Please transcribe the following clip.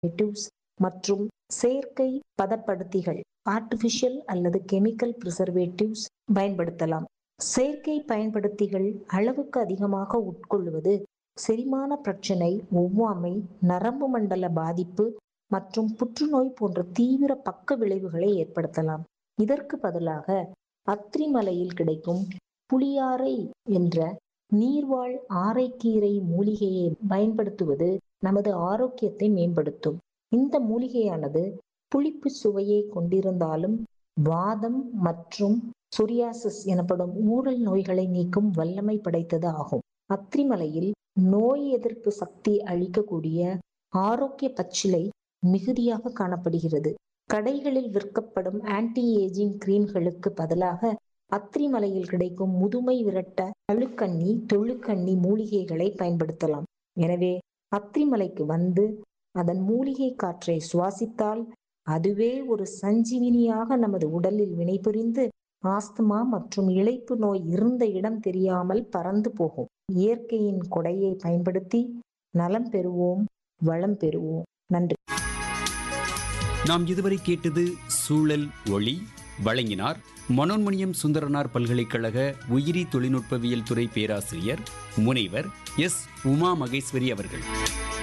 preservatives மற்றும் செயற்கை பதப்படுத்திகள் ஆர்டிபிஷியல் அல்லது கெமிக்கல் ப்ரிசர்வேட்டிவ்ஸ் பயன்படுத்தலாம் செயற்கை பயன்படுத்திகள் அளவுக்கு அதிகமாக உட்கொள்வது செரிமான பிரச்சனை ஒவ்வாமை நரம்பு மண்டல பாதிப்பு மற்றும் புற்றுநோய் போன்ற தீவிர பக்க விளைவுகளை ஏற்படுத்தலாம் இதற்கு பதிலாக அத்திரிமலையில் கிடைக்கும் புளியாரை என்ற நீர்வாழ் ஆரைக்கீரை மூலிகையை பயன்படுத்துவது நமது ஆரோக்கியத்தை மேம்படுத்தும் இந்த மூலிகையானது புளிப்பு சுவையை கொண்டிருந்தாலும் வாதம் மற்றும் சொரியாசிஸ் எனப்படும் ஊழல் நோய்களை நீக்கும் வல்லமை படைத்தது ஆகும் அத்திரிமலையில் நோய் எதிர்ப்பு சக்தி அளிக்கக்கூடிய ஆரோக்கிய பச்சிலை மிகுதியாக காணப்படுகிறது கடைகளில் விற்கப்படும் ஆன்டி ஏஜிங் கிரீம்களுக்கு பதிலாக அத்திரிமலையில் கிடைக்கும் முதுமை விரட்ட அழுக்கண்ணி தொழுக்கண்ணி மூலிகைகளை பயன்படுத்தலாம் எனவே அத்திரிமலைக்கு வந்து அதன் மூலிகை காற்றை சுவாசித்தால் அதுவே ஒரு சஞ்சீவினியாக நமது உடலில் வினைபுரிந்து ஆஸ்துமா மற்றும் இழைப்பு நோய் இருந்த இடம் தெரியாமல் பறந்து போகும் இயற்கையின் கொடையை பயன்படுத்தி நலம் பெறுவோம் வளம் பெறுவோம் நன்றி நாம் இதுவரை கேட்டது சூழல் ஒளி வழங்கினார் மனோன்மணியம் சுந்தரனார் பல்கலைக்கழக உயிரி தொழில்நுட்பவியல் துறை பேராசிரியர் முனைவர் எஸ் உமா மகேஸ்வரி அவர்கள்